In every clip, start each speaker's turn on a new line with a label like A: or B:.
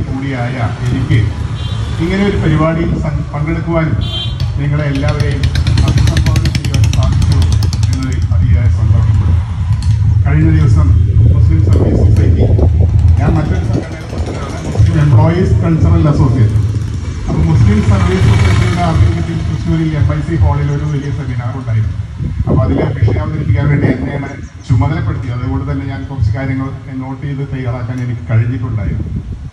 A: കൂടിയായ എനിക്ക് ഇങ്ങനെ ഒരു പരിപാടിയിൽ സം- പങ്കെടുക്കുവാനും നിങ്ങളെ എല്ലാവരെയും അഭിസംബോധന ചെയ്യുവാനും സാധിച്ചു എന്നതിൽ അതിയായ സന്തോഷപ്പെടുന്നു കഴിഞ്ഞ ദിവസം മുസ്ലിം സർവീസ് സൊസൈറ്റി ഞാൻ മറ്റൊരു സംഘടനയുടെ പ്രസിഡന്റാണ് മുസ്ലിം എംപ്ലോയീസ് കൾച്ചറൽ അസോസിയേഷൻ അപ്പോൾ മുസ്ലിം സർവീസ് സൊസൈറ്റിയുടെ ആഭിമുഖ്യത്തിൽ തൃശ്ശൂരിൽ എം ഐ സി ഹാളിൽ ഒരു വലിയ സെമിനാർ ഉണ്ടായിരുന്നു അപ്പോൾ അതിൽ വിഷയം അവതരിപ്പിക്കാൻ വേണ്ടി എന്നെയാണ് ചുമതലപ്പെടുത്തിയത് അതുകൊണ്ട് തന്നെ ഞാൻ കുറച്ച് കാര്യങ്ങൾ നോട്ട് ചെയ്ത് തയ്യാറാക്കാൻ എനിക്ക് കഴിഞ്ഞിട്ടുണ്ടായിരുന്നു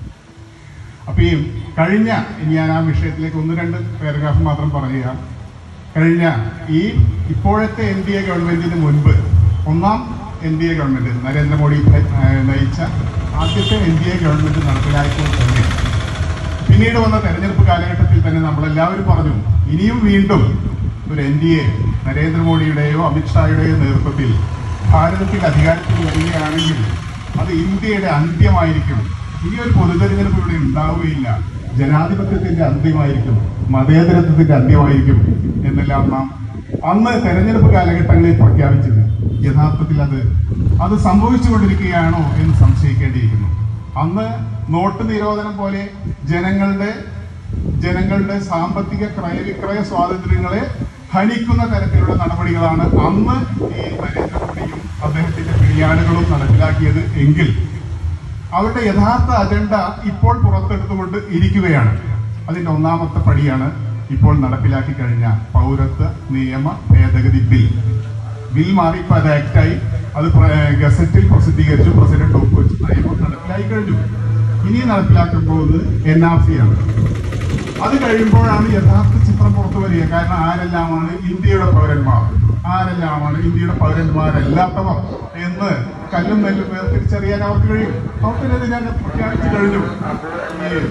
A: അപ്പോൾ ഈ കഴിഞ്ഞ ഇനി ഞാൻ ആ വിഷയത്തിലേക്ക് ഒന്ന് രണ്ട് പാരഗ്രാഫ് മാത്രം പറയുക കഴിഞ്ഞ ഈ ഇപ്പോഴത്തെ എൻ ഡി എ ഗവൺമെന്റിന് മുൻപ് ഒന്നാം N D A government Narendra Modi ഏഹ്, നയിച്ച ആദ്യത്തെ എൻ ഡി എ ഗവൺമെന്റ് നടപ്പിലായപ്പോൾ തന്നെ പിന്നീട് വന്ന തെരഞ്ഞെടുപ്പ് കാലഘട്ടത്തിൽ തന്നെ നമ്മളെല്ലാവരും പറഞ്ഞു ഇനിയും വീണ്ടും ഒരു എൻ ഡി എ നരേന്ദ്രമോദിയുടെയോ അമിത്ഷായുടെയോ നേതൃത്വത്തിൽ ഭാരതത്തിൽ അധികാരത്തിൽ വരികയാണെങ്കിൽ അത് ഇന്ത്യയുടെ അന്ത്യമായിരിക്കും ഇനി ഒരു പൊതുതെരഞ്ഞെടുപ്പ് ഇവിടെ ഉണ്ടാവുകയില്ല ജനാധിപത്യത്തിന്റെ അന്ത്യമായിരിക്കും മതേതരത്വത്തിന്റെ അന്ത്യമായിരിക്കും എന്നെല്ലാം നാം അന്ന് തെരഞ്ഞെടുപ്പ് കാലഘട്ടങ്ങളിൽ പ്രഖ്യാപിച്ചത് യഥാർത്ഥത്തിൽ അത് അത് സംഭവിച്ചുകൊണ്ടിരിക്കുകയാണോ എന്ന് സംശയിക്കേണ്ടിയിരിക്കുന്നു അന്ന് നോട്ട് നിരോധനം പോലെ ജനങ്ങളുടെ ജനങ്ങളുടെ സാമ്പത്തിക ക്രയവിക്രയ സ്വാതന്ത്ര്യങ്ങളെ ഹനിക്കുന്ന തരത്തിലുള്ള നടപടികളാണ് അന്ന് ഈ നരേന്ദ്രമോദിയും അദ്ദേഹത്തിന്റെ പിടിയാളുകളും നടപ്പിലാക്കിയത് എങ്കിൽ അവരുടെ യഥാർത്ഥ അജണ്ട ഇപ്പോൾ പുറത്തെടുത്തുകൊണ്ട് ഇരിക്കുകയാണ് അതിന്റെ ഒന്നാമത്തെ പടിയാണ് ഇപ്പോൾ നടപ്പിലാക്കി കഴിഞ്ഞ പൗരത്വ നിയമ ഭേദഗതി ബിൽ ബിൽ മാറി ഇപ്പൊ അത് ആക്ടായി അത് പ്ര- ഗസറ്റിൽ പ്രസിദ്ധീകരിച്ചു പ്രസിഡന്റ് ഒപ്പുവെച്ചു നിയമം നടപ്പിലായി കഴിഞ്ഞു ഇനി നടപ്പിലാക്കാൻ പോകുന്നത് എൻ ആർ സി ആണ് അത് കഴിയുമ്പോഴാണ് യഥാർത്ഥ ചിത്രം പുറത്തു വരിക കാരണം ആരെല്ലാമാണ് ഇന്ത്യയുടെ പൗരന്മാർ ആരെല്ലാമാണ് ഇന്ത്യയുടെ പൗരന്മാരല്ലാത്തവർ എന്ന് കല്ലും നെല്ലും വേർതിരിച്ചറിയാൻ അവർക്ക് കഴിയും അവർക്ക് ഇതിനകം പ്രഖ്യാപിച്ചു കഴിഞ്ഞു ഈ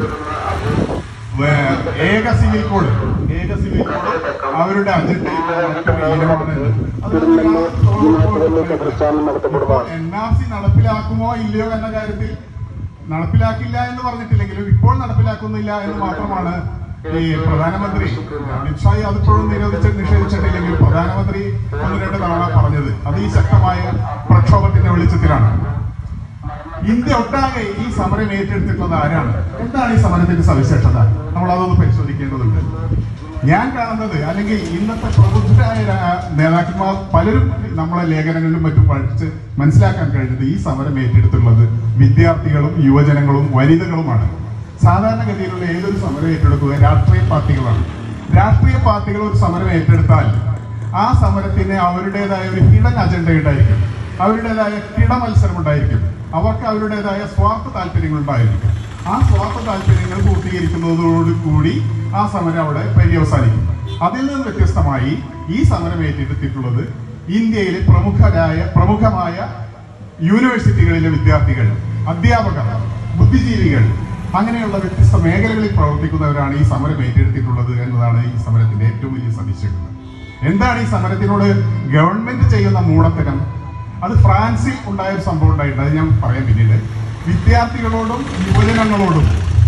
A: വേ- ഏക സിവിൽ കോഡ് ഏക സിവിൽ കോഡ് അവരുടെ അജണ്ടയിൽ മറ്റൊരു ഇനമാണെന്ന് അത് എൻ ആർ സി നടപ്പിലാക്കുമോ ഇല്ലയോ എന്ന കാര്യത്തിൽ നടപ്പിലാക്കില്ല എന്ന് പറഞ്ഞിട്ടില്ലെങ്കിലും ഇപ്പോൾ നടപ്പിലാക്കുന്നില്ല എന്ന് മാത്രമാണ് ഈ പ്രധാനമന്ത്രി അമിത്ഷായി അതിപ്പോഴും നിരോധിച്ച് നിഷേധിച്ചിട്ടില്ലെങ്കിലും പ്രധാനമന്ത്രി ഒന്ന് രണ്ട് തവണ പറഞ്ഞത് അത് ഈ ശക്തമായ പ്രക്ഷോഭത്തിന്റെ വെളിച്ചത്തിലാണ് ഇന്ത്യ ഒട്ടാകെ ഈ സമരം ഏറ്റെടുത്തിട്ടുള്ളത് ആരാണ് എന്താണ് ഈ സമരത്തിന്റെ സവിശേഷത നമ്മൾ അതൊന്ന് പരിശോധിക്കേണ്ടതുണ്ട് ഞാൻ കാണുന്നത് അല്ലെങ്കിൽ ഇന്നത്തെ പ്രബുദ്ധരായ രാ- നേതാക്കന്മാർ പലരും നമ്മളെ ലേഖനങ്ങളിലും മറ്റും പഠിച്ച് മനസ്സിലാക്കാൻ കഴിഞ്ഞത് ഈ സമരം ഏറ്റെടുത്തുള്ളത് വിദ്യാർത്ഥികളും യുവജനങ്ങളും വനിതകളുമാണ് സാധാരണഗതിയിലുള്ള ഏതൊരു സമരം ഏറ്റെടുക്കുക രാഷ്ട്രീയ പാർട്ടികളാണ് രാഷ്ട്രീയ പാർട്ടികൾ ഒരു സമരം ഏറ്റെടുത്താൽ ആ സമരത്തിന് അവരുടേതായ ഒരു ഹിഡൻ അജണ്ട ഉണ്ടായിരിക്കും അവരുടേതായ കിട മത്സരം ഉണ്ടായിരിക്കും അവർക്ക് അവരുടേതായ സ്വാർത്ഥ താല്പര്യങ്ങൾ ഉണ്ടായിരിക്കും ആ സ്വാർത്ഥ താല്പര്യങ്ങൾ പൂർത്തീകരിക്കുന്നതോടു കൂടി ആ സമരം അവിടെ പര്യവസാനിക്കും അതിൽ നിന്ന് വ്യത്യസ്തമായി ഈ സമരം ഏറ്റെടുത്തിട്ടുള്ളത് ഇന്ത്യയിലെ പ്രമുഖരായ പ്രമുഖമായ യൂണിവേഴ്സിറ്റികളിലെ വിദ്യാർത്ഥികൾ അധ്യാപകർ ബുദ്ധിജീവികൾ അങ്ങനെയുള്ള വ്യത്യസ്ത മേഖലകളിൽ പ്രവർത്തിക്കുന്നവരാണ് ഈ സമരം ഏറ്റെടുത്തിട്ടുള്ളത് എന്നതാണ് ഈ സമരത്തിന്റെ ഏറ്റവും വലിയ സവിശേഷത എന്താണ് ഈ സമരത്തിനോട് ഗവൺമെന്റ് ചെയ്യുന്ന മൂടത്തരം അത് ഫ്രാൻസിൽ ഉണ്ടായ ഒരു സംഭവം ഉണ്ടായിട്ടുണ്ട് അത് ഞാൻ പറയാം പിന്നീട് വിദ്യാർത്ഥികളോടും യുവജനങ്ങളോടും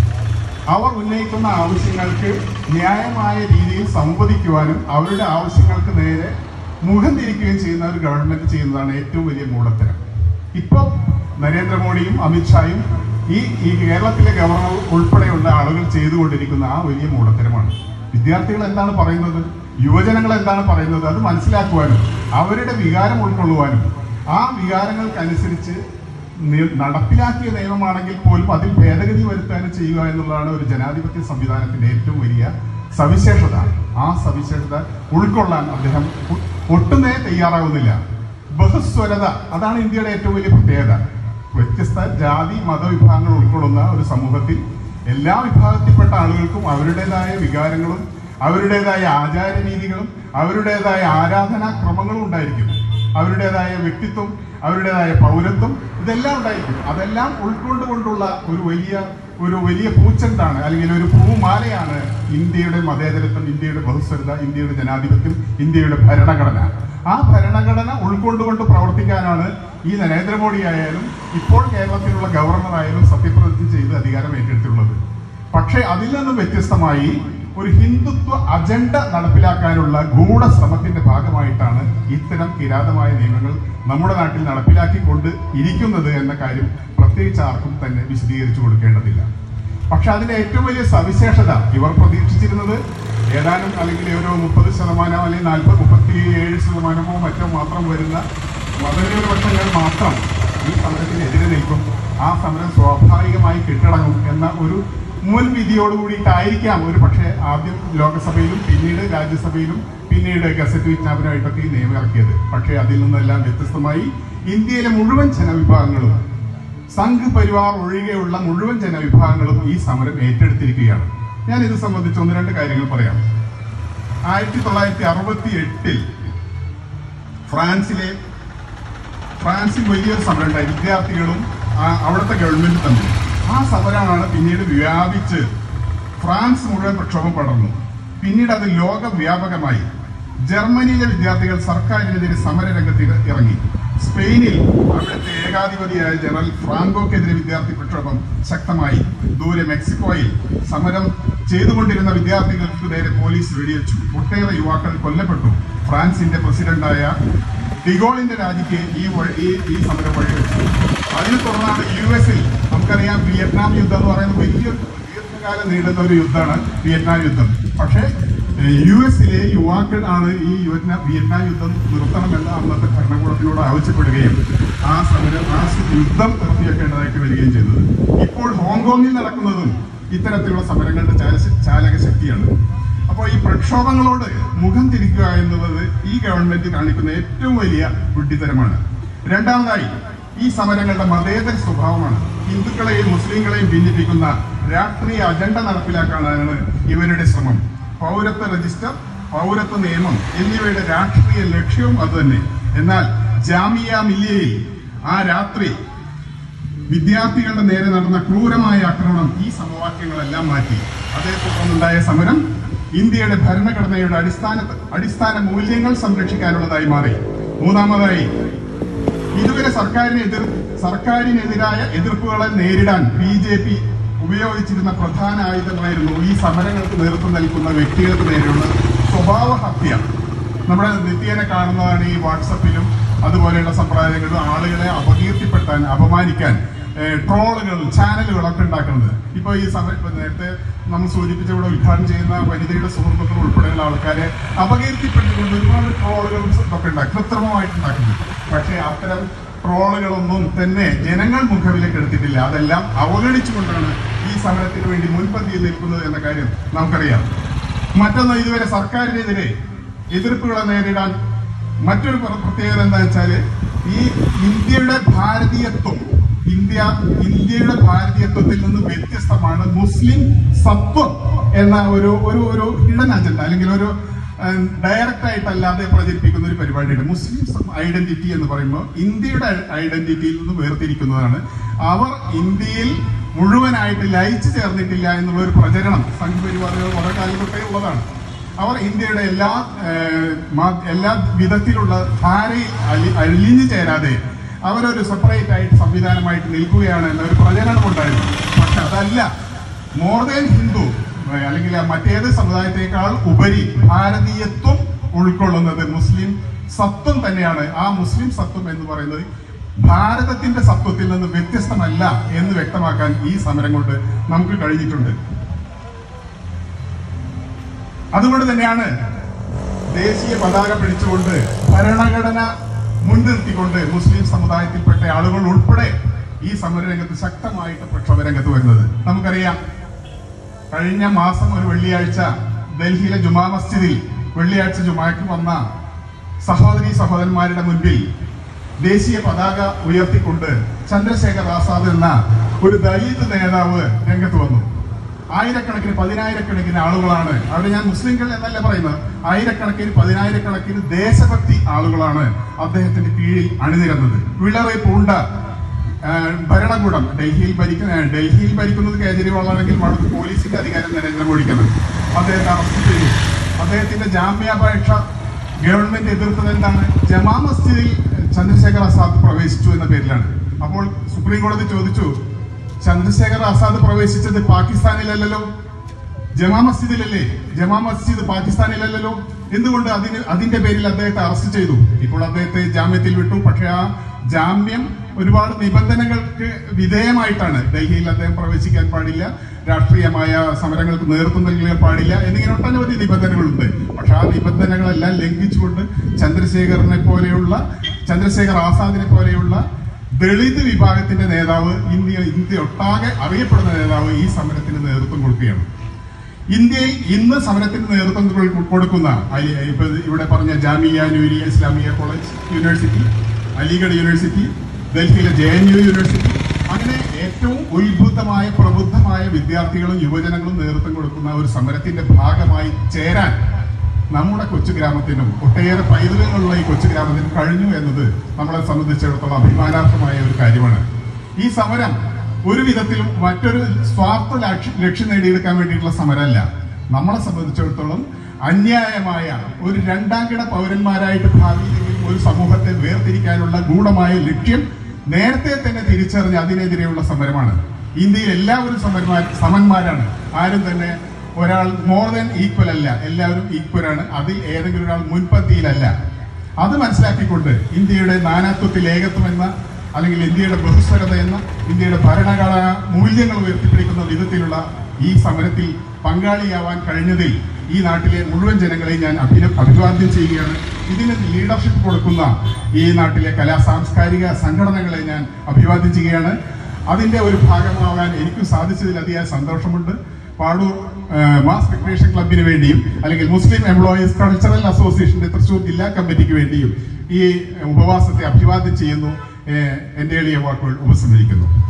A: അവർ ഉന്നയിക്കുന്ന ആവശ്യങ്ങൾക്ക് ന്യായമായ രീതിയിൽ സംവദിക്കുവാനും അവരുടെ ആവശ്യങ്ങൾക്ക് നേരെ മുഖം തിരിക്കുകയും ചെയ്യുന്ന ഒരു ഗവൺമെന്റ് ചെയ്യുന്നതാണ് ഏറ്റവും വലിയ മൂടത്തരം ഇപ്പോൾ നരേന്ദ്രമോദിയും അമിത്ഷായും ഈ ഈ കേരളത്തിലെ ഗവർണർ ഉൾപ്പെടെയുള്ള ആളുകൾ ചെയ്തുകൊണ്ടിരിക്കുന്ന ആ വലിയ മൂടത്തരമാണ് വിദ്യാർത്ഥികൾ എന്താണ് പറയുന്നത് യുവജനങ്ങൾ എന്താണ് പറയുന്നത് അത് മനസ്സിലാക്കുവാനും അവരുടെ വികാരം ഉൾക്കൊള്ളുവാനും ആ വികാരങ്ങൾക്കനുസരിച്ച് നി- നടപ്പിലാക്കിയ നിയമമാണെങ്കിൽ പോലും അതിൽ ഭേദഗതി വരുത്താനും ചെയ്യുക എന്നുള്ളതാണ് ഒരു ജനാധിപത്യ സംവിധാനത്തിന്റെ ഏറ്റവും വലിയ സവിശേഷത ആ സവിശേഷത ഉൾക്കൊള്ളാൻ അദ്ദേഹം ഒ- ഒട്ടുമേ തയ്യാറാവുന്നില്ല ബഹുസ്വരത അതാണ് ഇന്ത്യയുടെ ഏറ്റവും വലിയ പ്രത്യേകത വ്യത്യസ്ത ജാതി മതവിഭാഗങ്ങൾ ഉൾക്കൊള്ളുന്ന ഒരു സമൂഹത്തിൽ എല്ലാ വിഭാഗത്തിൽപ്പെട്ട ആളുകൾക്കും അവരുടേതായ വികാരങ്ങളും അവരുടേതായ ആചാരരീതികളും അവരുടേതായ ആരാധനാ ക്രമങ്ങളും ഉണ്ടായിരിക്കും അവരുടേതായ വ്യക്തിത്വം അവരുടേതായ പൗരത്വം ഇതെല്ലാം ഉണ്ടായിരിക്കും അതെല്ലാം ഉൾക്കൊണ്ടുകൊണ്ടുള്ള ഒരു വലിയ ഒരു വലിയ പൂച്ചെണ്ടാണ് അല്ലെങ്കിൽ ഒരു പൂമാലയാണ് ഇന്ത്യയുടെ മതേതരത്വം ഇന്ത്യയുടെ ബഹുസ്വരത ഇന്ത്യയുടെ ജനാധിപത്യം ഇന്ത്യയുടെ ഭരണഘടന ആ ഭരണഘടന ഉൾക്കൊണ്ടുകൊണ്ട് പ്രവർത്തിക്കാനാണ് ഈ നരേന്ദ്രമോദി ആയാലും ഇപ്പോൾ കേരളത്തിലുള്ള ഗവർണർ ആയാലും സത്യപ്രതിജ്ഞ ചെയ്ത് അധികാരം ഏറ്റെടുത്തിട്ടുള്ളത് പക്ഷേ അതിൽ നിന്നും വ്യത്യസ്തമായി ഒരു ഹിന്ദുത്വ അജണ്ട നടപ്പിലാക്കാനുള്ള ഗൂഢശ്രമത്തിന്റെ ഭാഗമായിട്ടാണ് ഇത്തരം കിരാതമായ നിയമങ്ങൾ നമ്മുടെ നാട്ടിൽ നടപ്പിലാക്കിക്കൊണ്ട് ഇരിക്കുന്നത് എന്ന കാര്യം പ്രത്യേകിച്ച് ആർക്കും തന്നെ വിശദീകരിച്ചു കൊടുക്കേണ്ടതില്ല പക്ഷെ അതിന്റെ ഏറ്റവും വലിയ സവിശേഷത ഇവർ പ്രതീക്ഷിച്ചിരുന്നത് ഏതാനും അല്ലെങ്കിൽ ഒരു മുപ്പത് ശതമാനം അല്ലെങ്കിൽ നാൽപ്പത് മുപ്പത്തി ഏഴ് ശതമാനമോ മറ്റോ മാത്രം വരുന്ന മതന്യൂനപക്ഷങ്ങൾ മാത്രം ഈ സമരത്തിനെതിരെ നിൽക്കും ആ സമരം സ്വാഭാവികമായി കെട്ടടങ്ങും എന്ന ഒരു മുൻവിധിയോട് കൂടിയിട്ടായിരിക്കാം ഒരു പക്ഷേ ആദ്യം ലോകസഭയിലും പിന്നീട് രാജ്യസഭയിലും പിന്നീട് ഗസറ്റ് വിജ്ഞാപനമായിട്ടൊക്കെ ഈ നിയമം ഇറക്കിയത് പക്ഷേ അതിൽ നിന്നെല്ലാം വ്യത്യസ്തമായി ഇന്ത്യയിലെ മുഴുവൻ ജനവിഭാഗങ്ങളും സംഘ് പരിവാർ ഒഴികെയുള്ള മുഴുവൻ ജനവിഭാഗങ്ങളും ഈ സമരം ഏറ്റെടുത്തിരിക്കുകയാണ് ഞാൻ ഇത് സംബന്ധിച്ച് ഒന്ന് രണ്ട് കാര്യങ്ങൾ പറയാം ആയിരത്തി തൊള്ളായിരത്തി അറുപത്തി എട്ടിൽ ഫ്രാൻസിലെ ഫ്രാൻസിൽ വലിയൊരു സമരം ഉണ്ടായി വിദ്യാർത്ഥികളും ആ, അവിടുത്തെ ഗവൺമെന്റ് തമ്മിൽ ആ സമരമാണ് പിന്നീട് വ്യാപിച്ച് ഫ്രാൻസ് മുഴുവൻ പ്രക്ഷോഭം പടർന്നു പിന്നീട് അത് ലോകവ്യാപകമായി ജർമ്മനിയിലെ വിദ്യാർത്ഥികൾ സർക്കാരിനെതിരെ സമരരംഗത്ത് ഇറ- ഇറങ്ങി സ്പെയിനിൽ അവിടുത്തെ ഏകാധിപതിയായ ജനറൽ ഫ്രാങ്കോക്കെതിരെ വിദ്യാർത്ഥി പ്രക്ഷോഭം ശക്തമായി ദൂരെ മെക്സിക്കോയിൽ സമരം ചെയ്തുകൊണ്ടിരുന്ന വിദ്യാർത്ഥികൾക്ക് നേരെ പോലീസ് വെടിവെച്ചു ഒട്ടേറെ യുവാക്കൾ കൊല്ലപ്പെട്ടു ഫ്രാൻസിന്റെ പ്രസിഡന്റായ ഡിഗോളിന്റെ രാജിക്ക് ഈ വഴി- ഈ ഈ സമരം വഴിവെച്ചു അതിനെ തുടർന്നാണ് യു എസിൽ നമുക്കറിയാം വിയറ്റ്നാം യുദ്ധം എന്ന് പറയുന്നത് വലിയ ദീർഘകാലം നീളുന്ന ഒരു യുദ്ധമാണ് വിയറ്റ്നാം യുദ്ധം പക്ഷേ ഏഹ്, യു എസിലെ യുവാക്കൾ ആണ് ഈ വിയറ്റ്നാം വിയറ്റ്നാം യുദ്ധം നിർത്തണമെന്ന് അന്നത്തെ ഭരണകൂടത്തിനോട് ആവശ്യപ്പെടുകയും ആ സമരം ആ യുദ്ധം നിർത്തിവെക്കേണ്ടതായിട്ട് വരികയും ചെയ്തത് ഇപ്പോൾ ഹോങ്കോങ്ങിൽ നടക്കുന്നതും ഇത്തരത്തിലുള്ള സമരങ്ങളുടെ ചാല- ചാലക ശക്തിയാണ് അപ്പോൾ ഈ പ്രക്ഷോഭങ്ങളോട് മുഖം തിരിക്കുക എന്നുള്ളത് ഈ ഗവൺമെന്റ് കാണിക്കുന്ന ഏറ്റവും വലിയ വിഡ്ഢിത്തരമാണ് രണ്ടാമതായി ഈ സമരങ്ങളുടെ മതേതര സ്വഭാവമാണ് ഹിന്ദുക്കളെയും മുസ്ലിങ്ങളെയും ഭിന്നിപ്പിക്കുന്ന രാഷ്ട്രീയ അജണ്ട നടപ്പിലാക്കാനാണ് ഇവരുടെ ശ്രമം പൗരത്വ രജിസ്റ്റർ പൗരത്വ നിയമം എന്നിവയുടെ രാഷ്ട്രീയ ലക്ഷ്യവും അതുതന്നെ എന്നാൽ ജാമിയ മില്ലിയയിൽ ആ രാത്രി വിദ്യാർത്ഥികളുടെ നേരെ നടന്ന ക്രൂരമായ ആക്രമണം ഈ സമവാക്യങ്ങളെല്ലാം മാറ്റി അതേ തുടർന്നുണ്ടായ സമരം ഇന്ത്യയുടെ ഭരണഘടനയുടെ അടിസ്ഥാന അടിസ്ഥാന മൂല്യങ്ങൾ സംരക്ഷിക്കാനുള്ളതായി മാറി മൂന്നാമതായി ഇതുവരെ സർക്കാരിന് എതിർ സർക്കാരിനെതിരായ എതിർപ്പുകളെ നേരിടാൻ ബി ജെ പി ഉപയോഗിച്ചിരുന്ന പ്രധാന ആയുധമായിരുന്നു ഈ സമരങ്ങൾക്ക് നേതൃത്വം നൽകുന്ന വ്യക്തികൾക്ക് നേരെയുള്ള സ്വഭാവ ഹത്യ നമ്മുടെ നിത്യേന കാണുന്നതാണ് ഈ വാട്സപ്പിലും അതുപോലെയുള്ള സമ്പ്രദായങ്ങളിലും ആളുകളെ അപകീർത്തിപ്പെടുത്താൻ അപമാനിക്കാൻ ഏഹ്, ട്രോളുകൾ ചാനലുകളൊക്കെ ഉണ്ടാക്കുന്നത് ഇപ്പോൾ ഈ സമയം ഇപ്പൊ നേരത്തെ നമ്മൾ സൂചിപ്പിച്ച ഇവിടെ ഉദ്ഘാടനം ചെയ്യുന്ന വനിതയുടെ സുഹൃത്തുക്കൾ ഉൾപ്പെടെയുള്ള ആൾക്കാരെ അപകീർത്തിപ്പെട്ടുകൊണ്ട് ഒരുപാട് ട്രോളുകളും ഒക്കെ ഉണ്ടാക്കും കൃത്രിമമായിട്ട് ഉണ്ടാക്കുന്നത് പക്ഷേ അത്തരം ട്രോളുകളൊന്നും തന്നെ ജനങ്ങൾ മുഖവിലേക്ക് എടുത്തിട്ടില്ല അതെല്ലാം അവഗണിച്ചുകൊണ്ടാണ് ഈ സമരത്തിന് വേണ്ടി മുൻപന്തിയിൽ നിൽക്കുന്നത് എന്ന കാര്യം നമുക്കറിയാം മറ്റൊന്ന് ഇതുവരെ സർക്കാരിനെതിരെ എതിർപ്പുകളെ നേരിടാൻ മറ്റൊരു പ്ര- പ്രത്യേകത എന്താ വെച്ചാല് ഈ ഇന്ത്യയുടെ ഭാരതീയത്വം ഇന്ത്യ ഇന്ത്യയുടെ ഭാരതീയത്വത്തിൽ നിന്ന് വ്യത്യസ്തമാണ് മുസ്ലിം സത്വം എന്ന ഒരു ഒരു ഒരു ഹിഡൻ അജണ്ട അല്ലെങ്കിൽ ഒരു ഡയറക്റ്റ് ആയിട്ടല്ലാതെ പ്രചരിപ്പിക്കുന്ന ഒരു പരിപാടിയുണ്ട് മുസ്ലിം ഐഡന്റിറ്റി എന്ന് പറയുമ്പോൾ ഇന്ത്യയുടെ ഐഡന്റിറ്റിയിൽ നിന്ന് വേർതിരിക്കുന്നതാണ് അവർ ഇന്ത്യയിൽ മുഴുവനായിട്ട് ലയിച്ചു ചേർന്നിട്ടില്ല എന്നുള്ള ഒരു പ്രചരണം സംഘപരിവാറുകൾ വളരെ കാലം തൊട്ടേ ഉള്ളതാണ് അവർ ഇന്ത്യയുടെ എല്ലാ ഏഹ്, മാ- എല്ലാ വിധത്തിലുള്ള ധാരയിൽ അലി- അലിഞ്ഞു ചേരാതെ അവരൊരു സെപ്പറേറ്റ് ആയിട്ട് സംവിധാനമായിട്ട് നിൽക്കുകയാണ് എന്ന ഒരു പ്രചരണം ഉണ്ടായിരുന്നു പക്ഷെ അതല്ല മോർ ദാൻ ഹിന്ദു ഏഹ്, അല്ലെങ്കിൽ മറ്റേത് സമുദായത്തെക്കാൾ ഉപരി ഭാരതീയത്വം ഉൾക്കൊള്ളുന്നത് മുസ്ലിം സത്വം തന്നെയാണ് ആ മുസ്ലിം സത്വം എന്ന് പറയുന്നത് ഭാരതത്തിന്റെ സത്വത്തിൽ നിന്ന് വ്യത്യസ്തമല്ല എന്ന് വ്യക്തമാക്കാൻ ഈ സമരം കൊണ്ട് നമുക്ക് കഴിഞ്ഞിട്ടുണ്ട് അതുകൊണ്ട് തന്നെയാണ് ദേശീയ പതാക പിടിച്ചുകൊണ്ട് ഭരണഘടന മുൻനിർത്തിക്കൊണ്ട് മുസ്ലിം സമുദായത്തിൽപ്പെട്ട ആളുകൾ ഉൾപ്പെടെ ഈ സമരരംഗത്ത് ശക്തമായിട്ട് പ്രക്ഷോഭ രംഗത്ത് വരുന്നത് നമുക്കറിയാം കഴിഞ്ഞ മാസം ഒരു വെള്ളിയാഴ്ച ഡൽഹിയിലെ ജുമാ മസ്ജിദിൽ വെള്ളിയാഴ്ച ജുമാക്ക് വന്ന സഹോദരി സഹോദരന്മാരുടെ മുൻപിൽ ദേശീയ പതാക ഉയർത്തിക്കൊണ്ട് ചന്ദ്രശേഖർ ആസാദ് എന്ന ഒരു ദലിത് നേതാവ് രംഗത്ത് വന്നു ആയിരക്കണക്കിന് പതിനായിരക്കണക്കിന് ആളുകളാണ് അവിടെ ഞാൻ മുസ്ലിങ്ങൾ എന്നല്ല പറയുന്നത് ആയിരക്കണക്കിന് പതിനായിരക്കണക്കിന് ദേശഭക്തി ആളുകളാണ് അദ്ദേഹത്തിന്റെ കീഴിൽ അണിനിരന്നത് വിളറെ പൂണ്ട ആ, ഭരണകൂടം ഡൽഹിയിൽ ഭരിക്കുന്ന ഡൽഹിയിൽ ഭരിക്കുന്നത് കേജ്രിവാൾ ആണെങ്കിൽ അവിടുത്തെ പോലീസിന്റെ അധികാരം നരേന്ദ്രമോദിക്കാണ് അദ്ദേഹത്തെ അറസ്റ്റ് ചെയ്തു അദ്ദേഹത്തിന്റെ ജാമ്യാപേക്ഷ ഗവൺമെന്റ് എതിർത്തത് എന്താണ് ജമാ മസ്ജിദിൽ ചന്ദ്രശേഖർ ആസാദ് പ്രവേശിച്ചു എന്ന പേരിലാണ് അപ്പോൾ സുപ്രീം കോടതി ചോദിച്ചു ചന്ദ്രശേഖർ ആസാദ് പ്രവേശിച്ചത് പാകിസ്ഥാനിലല്ലല്ലോ ജമാ മസ്ജിദിലല്ലേ ജമാ മസ്ജിദ് പാകിസ്ഥാനിലല്ലല്ലോ എന്തുകൊണ്ട് അതിന് അതിന്റെ പേരിൽ അദ്ദേഹത്തെ അറസ്റ്റ് ചെയ്തു ഇപ്പോൾ അദ്ദേഹത്തെ ജാമ്യത്തിൽ വിട്ടു പക്ഷെ ആ ജാമ്യം ഒരുപാട് നിബന്ധനകൾക്ക് വിധേയമായിട്ടാണ് ഡൽഹിയിൽ അദ്ദേഹം പ്രവേശിക്കാൻ പാടില്ല രാഷ്ട്രീയമായ സമരങ്ങൾക്ക് നേതൃത്വം നൽകാൻ പാടില്ല എന്നിങ്ങനെ ഒട്ടനവധി നിബന്ധനകളുണ്ട് പക്ഷെ ആ നിബന്ധനകളെല്ലാം ലംഘിച്ചുകൊണ്ട് ചന്ദ്രശേഖരനെ പോലെയുള്ള ചന്ദ്രശേഖർ ആസാദിനെ പോലെയുള്ള ദളിത് വിഭാഗത്തിന്റെ നേതാവ് ഇന്ത്യ ഇന്ത്യ ഒട്ടാകെ അറിയപ്പെടുന്ന നേതാവ് ഈ സമരത്തിന് നേതൃത്വം കൊടുക്കുകയാണ് ഇന്ത്യയിൽ ഇന്ന് സമരത്തിന് നേതൃത്വം കൊ- കൊടുക്കുന്ന അലി- ഇപ്പൊ ഇവിടെ പറഞ്ഞ Jamia Nooriya Islamiya college university Aligarh university ഡൽഹിയിലെ ജെ എൻ യു യൂണിവേഴ്സിറ്റി അങ്ങനെ ഏറ്റവും ഉത്ഭുതമായ പ്രബുദ്ധമായ വിദ്യാർത്ഥികളും യുവജനങ്ങളും നേതൃത്വം കൊടുക്കുന്ന ഒരു സമരത്തിന്റെ ഭാഗമായി ചേരാൻ നമ്മുടെ കൊച്ചു ഗ്രാമത്തിനും ഒട്ടേറെ പൈതൃകങ്ങളുള്ള ഈ കൊച്ചു ഗ്രാമത്തിനും കഴിഞ്ഞു എന്നത് നമ്മളെ സംബന്ധിച്ചിടത്തോളം അഭിമാനാർഹമായ ഒരു കാര്യമാണ് ഈ സമരം ഒരു വിധത്തിലും മറ്റൊരു സ്വാർത്ഥ ലക്ഷ്യ- ലക്ഷ്യം നേടിയെടുക്കാൻ വേണ്ടിയിട്ടുള്ള സമരമല്ല നമ്മളെ സംബന്ധിച്ചിടത്തോളം അന്യായമായ ഒരു രണ്ടാം കിട പൗരന്മാരായിട്ട് ഭാവിയിലെങ്കിലും ഒരു സമൂഹത്തെ വേർതിരിക്കാനുള്ള ഗൂഢമായ ലക്ഷ്യം നേരത്തെ തന്നെ തിരിച്ചറിഞ്ഞ് അതിനെതിരെയുള്ള സമരമാണ് ഇന്ത്യയിൽ എല്ലാവരും സമരന്മാർ സമന്മാരാണ് ആരും തന്നെ ഒരാൾ മോർ ദാൻ ഈക്വൽ അല്ല എല്ലാവരും ഈക്വൽ ആണ് അതിൽ ഏതെങ്കിലും ഒരാൾ മുൻപന്തിയിലല്ല അത് മനസ്സിലാക്കിക്കൊണ്ട് ഇന്ത്യയുടെ നാനാത്വത്തിൽ ഏകത്വം എന്ന അല്ലെങ്കിൽ ഇന്ത്യയുടെ ബഹുസ്വരത എന്ന ഇന്ത്യയുടെ ഭരണഘടന മൂല്യങ്ങൾ ഉയർത്തിപ്പിടിക്കുന്ന വിധത്തിലുള്ള ഈ സമരത്തിൽ പങ്കാളിയാവാൻ കഴിഞ്ഞതിൽ ഈ നാട്ടിലെ മുഴുവൻ ജനങ്ങളെയും ഞാൻ അഭിന അഭിവാദ്യം ചെയ്യുകയാണ് ഇതിന് ലീഡർഷിപ്പ് കൊടുക്കുന്ന ഈ നാട്ടിലെ കലാ സാംസ്കാരിക സംഘടനകളെ ഞാൻ അഭിവാദ്യം ചെയ്യുകയാണ് അതിന്റെ ഒരു ഭാഗമാവാൻ എനിക്ക് സാധിച്ചതിൽ അതിയായ സന്തോഷമുണ്ട് പാടൂർ ഏഹ്, മാസ് റിക്രിയേഷൻ ക്ലബിന് വേണ്ടിയും അല്ലെങ്കിൽ മുസ്ലിം എംപ്ലോയീസ് കൾച്ചറൽ അസോസിയേഷന്റെ തൃശൂർ ജില്ലാ കമ്മിറ്റിക്ക് വേണ്ടിയും ഈ ഉപവാസത്തെ അഭിവാദ്യം ചെയ്യുന്നു ഏഹ്, എന്റെ എളിയ വാക്കുകൾ ഉപസംഹരിക്കുന്നു